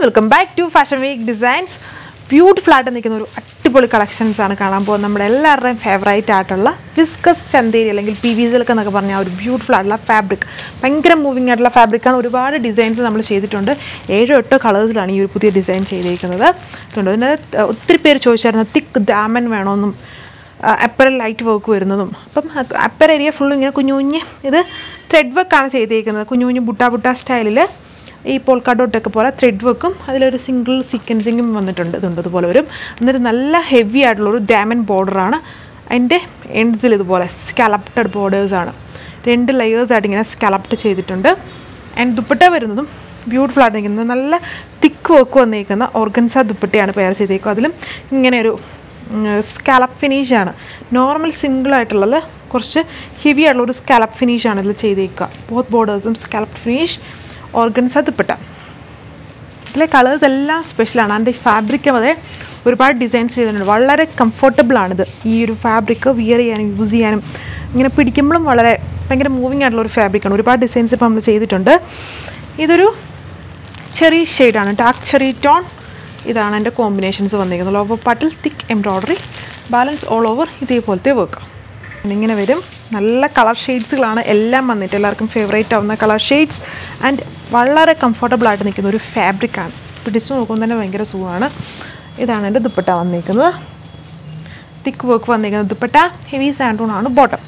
welcome back to fashion week designs beautiful ആയിട്ട് നിൽക്കുന്ന ഒരു അടിപൊളി കളക്ഷൻസ് ആണ് കാണാൻ പോകുന്നത് നമ്മുടെ എല്ലാവരുടെയും ഫേവറേറ്റ് ആയിട്ടുള്ള വിസ്കസ് ചന്തേരി അല്ലെങ്കിൽ പി വി സിൽക്ക് എന്നൊക്കെ പറഞ്ഞ ആ ഒരു ബ്യൂട്ടിഫുൾ ആയിട്ടുള്ള ഫാബ്രിക് ഭയങ്കര മൂവിങ് ആയിട്ടുള്ള ഫാബ്രിക്കാണ് ഒരുപാട് ഡിസൈൻസ് നമ്മൾ ചെയ്തിട്ടുണ്ട് ഏഴോ എട്ടോ കളേഴ്സിലാണ് ഈ ഒരു പുതിയ ഡിസൈൻ ചെയ്തിരിക്കുന്നത് അതുകൊണ്ട് ഇതിന് ഒത്തിരി പേര് ചോദിച്ചായിരുന്നു തിക്ക് ദാമൻ വേണമെന്നും അപ്പറൽ ലൈറ്റ് വർക്ക് വരുന്നതും അപ്പം അപ്പർ ഏരിയ ഫുള്ളും ഇങ്ങനെ കുഞ്ഞു കുഞ്ഞ് ഇത് ത്രെഡ് വർക്കാണ് ചെയ്തേക്കുന്നത് കുഞ്ഞു കുഞ്ഞു ബുട്ട ബുട്ട സ്റ്റൈലിൽ ഈ പോൾക്കാഡോട്ടൊക്കെ പോലെ ത്രെഡ് വർക്കും അതിലൊരു സിംഗിൾ സീക്വൻസിങ്ങും വന്നിട്ടുണ്ട് ഇതുണ്ട് ഇതുപോലെ വരും എന്നിട്ട് നല്ല ഹെവി ആയിട്ടുള്ള ഒരു ഡാമൻ ബോർഡറാണ് അതിൻ്റെ എൻഡ്സിൽ ഇതുപോലെ സ്കാലപ്റ്റഡ് ബോർഡേഴ്സാണ് രണ്ട് ലെയേഴ്സായിട്ട് ഇങ്ങനെ സ്കാലപ്റ്റ് ചെയ്തിട്ടുണ്ട് ആൻഡ് ദുപ്പട്ട വരുന്നതും ബ്യൂട്ടിഫുൾ ആയിട്ട് നിൽക്കുന്നത് നല്ല തിക്ക് വർക്ക് വന്നിരിക്കുന്ന ഓർഗൻസ ദുപ്പട്ടയാണ് പെയർ ചെയ്തേക്കുക അതിലും ഇങ്ങനെ ഒരു സ്കാലപ്പ് ഫിനിഷാണ് നോർമൽ സിംഗിൾ ആയിട്ടുള്ളത് കുറച്ച് ഹെവി ആയിട്ടുള്ള ഒരു സ്കാലപ്പ് ഫിനിഷാണ് ഇതിൽ ചെയ്തേക്കുക ബോത്ത് ബോർഡേഴ്സും സ്കാലപ്പ് ഫിനിഷ് ഓർഗൻസ ദുപ്പട്ട ഇതിലെ കളേഴ്സ് എല്ലാം സ്പെഷ്യലാണ് അതിൻ്റെ ഫാബ്രിക്കും അതെ ഒരുപാട് ഡിസൈൻസ് ചെയ്തിട്ടുണ്ട് വളരെ കംഫർട്ടബിൾ ആണിത് ഈ ഒരു ഫാബ്രിക് വിയർ ചെയ്യാനും യൂസ് ചെയ്യാനും ഇങ്ങനെ പിടിക്കുമ്പോഴും വളരെ ഭയങ്കര മൂവിങ് ആയിട്ടുള്ള ഒരു ഫാബ്രിക്കാണ് ഒരുപാട് ഡിസൈൻസ് ഇപ്പോൾ നമ്മൾ ചെയ്തിട്ടുണ്ട് ഇതൊരു ചെറി ഷെയ്ഡാണ് ഡാർക്ക് ചെറി ടോൺ ഇതാണ് എൻ്റെ കോമ്പിനേഷൻസ് വന്നിരിക്കുന്നത് ലോവർ പാട്ടിൽ thick embroidery balance all over ഇതേപോലത്തെ വർക്ക് ഇങ്ങനെ വരും നല്ല കളർ ഷെയ്ഡ്സുകളാണ് എല്ലാം വന്നിട്ട് എല്ലാവർക്കും ഫേവറേറ്റ് ആവുന്ന കളർ ഷെയ്ഡ്സ് ആൻഡ് വളരെ കംഫർട്ടബിൾ ആയിട്ട് നിൽക്കുന്ന ഒരു ഫാബ്രിക്കാണ് പിടിച്ച് നോക്കുമ്പോൾ തന്നെ ഭയങ്കര സുഖമാണ് ഇതാണ് എൻ്റെ ദുപ്പട്ട വന്നിരിക്കുന്നത് തിക്ക് വർക്ക് വന്നിരിക്കുന്നത് ദുപ്പട്ട ഹെവി സാൻഡൂൺ ആണ് ബോട്ടം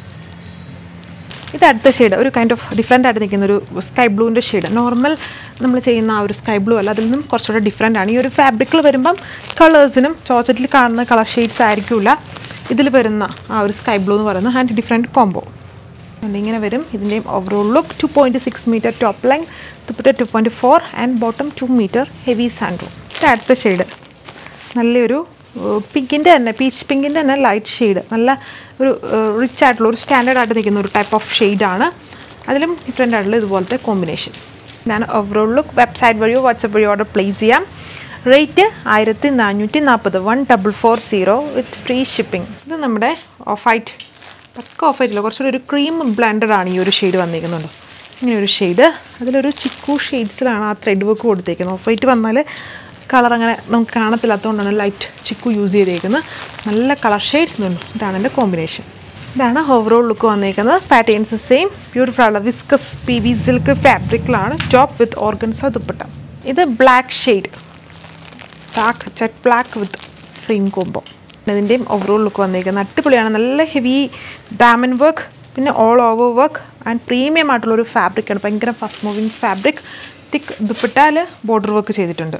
ഇത് അടുത്ത ഷെയ്ഡ് ഒരു കൈൻഡ് ഓഫ് ഡിഫറെൻ്റ് ആയിട്ട് നിൽക്കുന്ന ഒരു സ്കൈ ബ്ലൂവിൻ്റെ ഷെയ്ഡ് നോർമൽ നമ്മൾ ചെയ്യുന്ന ആ ഒരു സ്കൈ ബ്ലൂ അല്ല അതിൽ നിന്നും കുറച്ചുകൂടെ ഡിഫറെൻ്റ് ആണ് ഈ ഒരു ഫാബ്രിക്കിൽ വരുമ്പം കളേഴ്സിനും ചോച്ചറ്റിൽ കാണുന്ന കളർ ഷെയ്ഡ്സ് ആയിരിക്കില്ല ഇതിൽ വരുന്ന ആ ഒരു സ്കൈ ബ്ലൂ എന്ന് പറയുന്ന ആൻഡ് ഡിഫറെൻറ്റ് കോംബോ ഇങ്ങനെ വരും ഇതിൻ്റെയും overall look two point six metre top line തുപ്പിട്ട് two point four and bottom two metre heavy സാൻഡ്രൂ ഇത് അടുത്ത ഷെയ്ഡ് നല്ലൊരു പിങ്കിൻ്റെ തന്നെ പീച്ച് പിങ്കിൻ്റെ തന്നെ ലൈറ്റ് ഷെയ്ഡ് നല്ല ഒരു റിച്ച് ആയിട്ടുള്ള ഒരു സ്റ്റാൻഡേർഡ് ആയിട്ട് നിൽക്കുന്ന ഒരു ടൈപ്പ് ഓഫ് ഷെയ്ഡാണ് അതിലും ഡിഫറെൻ്റ് ആയിട്ടുള്ള ഇതുപോലത്തെ കോമ്പിനേഷൻ ഞാൻ ഓവറോൾ ലുക്ക് വെബ്സൈറ്റ് വഴിയോ വാട്സപ്പ് വഴിയോ ഓർഡർ പ്ലേസ് ചെയ്യാം റേറ്റ് ആയിരത്തി നാനൂറ്റി നാൽപ്പത് one double four zero with free shipping ഇത് നമ്മുടെ ഓഫ് വൈറ്റ് പക്ക ഓഫ് വൈറ്റില്ല കുറച്ചുകൂടി ഒരു ക്രീം ബ്ലെൻഡഡ് ആണ് ഈ ഒരു ഷെയ്ഡ് വന്നിരിക്കുന്നുണ്ട് ഇങ്ങനെ ഒരു ഷെയ്ഡ് അതിലൊരു ചിക്കു ഷെയ്ഡ്സിലാണ് ആ ത്രെഡ് വർക്ക് കൊടുത്തേക്കുന്നത് ഓഫ് വൈറ്റ് വന്നാൽ കളർ അങ്ങനെ നമുക്ക് കാണത്തില്ലാത്തതുകൊണ്ടാണ് ലൈറ്റ് ചിക്കു യൂസ് ചെയ്തേക്കുന്നത് നല്ല കളർ ഷെയ്ഡ് ഇതുണ്ട് ഇതാണ് എൻ്റെ കോമ്പിനേഷൻ ഇതാണ് ഓവറോൾ ലുക്ക് വന്നിരിക്കുന്നത് പാറ്റേൺസ് സെയിം ബ്യൂട്ടിഫുൾ ആണ് വിസ്കസ് പി വി സിൽക്ക് ഫാബ്രിക്കിലാണ് ടോപ്പ് വിത്ത് ഓർഗൻസ ദുപ്പട്ട ഇത് ബ്ലാക്ക് ഷെയ്ഡ് ഡാർക്ക് ചെറ്റ് ബ്ലാക്ക് വിത്ത് സെയിം കോംബോ ഇതിൻ്റെയും ഓവറോൾ ലുക്ക് വന്നിരിക്കുന്നത് അടിപൊളിയാണ് നല്ല ഹെവി ഡാമൻ വർക്ക് പിന്നെ all over work and premium ആയിട്ടുള്ളൊരു ഫാബ്രിക്കാണ് ഭയങ്കര ഫസ്റ്റ് മൂവിങ് ഫാബ്രിക് തിക്ക് ദുപ്പട്ടാൽ ബോർഡർ വർക്ക് ചെയ്തിട്ടുണ്ട്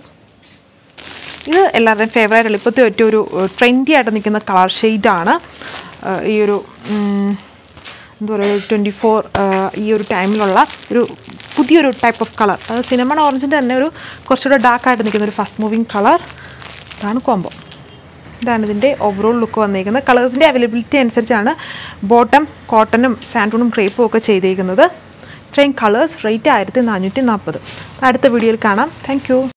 ഇത് എല്ലാവരുടെയും ഫേവറേറ്റ് ആണ് ഇപ്പോഴത്തെ ഒറ്റ ഒരു ട്രെൻഡി ആയിട്ട് നിൽക്കുന്ന കളർ ഷെയ്ഡാണ് ഈ ഒരു എന്താ പറയുക ട്വൻറ്റി ഫോർ ഈ ഒരു ടൈമിലുള്ള ഒരു പുതിയൊരു ടൈപ്പ് ഓഫ് കളർ അത് സിനമൺ ഓറഞ്ചിൻ്റെ തന്നെ ഒരു കുറച്ചുകൂടെ ഡാർക്കായിട്ട് നിൽക്കുന്ന ഒരു ഫസ്റ്റ് മൂവിങ് കളർ ഇതാണ് കോംബോ ഇതാണ് ഇതിൻ്റെ ഓവറോൾ ലുക്ക് വന്നിരിക്കുന്നത് കളേഴ്സിൻ്റെ അവൈലബിലിറ്റി അനുസരിച്ചാണ് ബോട്ടം കോട്ടണും സാൻഡൂണും ക്രേപ്പും ഒക്കെ ചെയ്തിരിക്കുന്നത് ഇത്രയും കളേഴ്സ് റേറ്റ് ആയിരത്തി നാനൂറ്റി നാൽപ്പത് അടുത്ത വീഡിയോയിൽ കാണാം താങ്ക്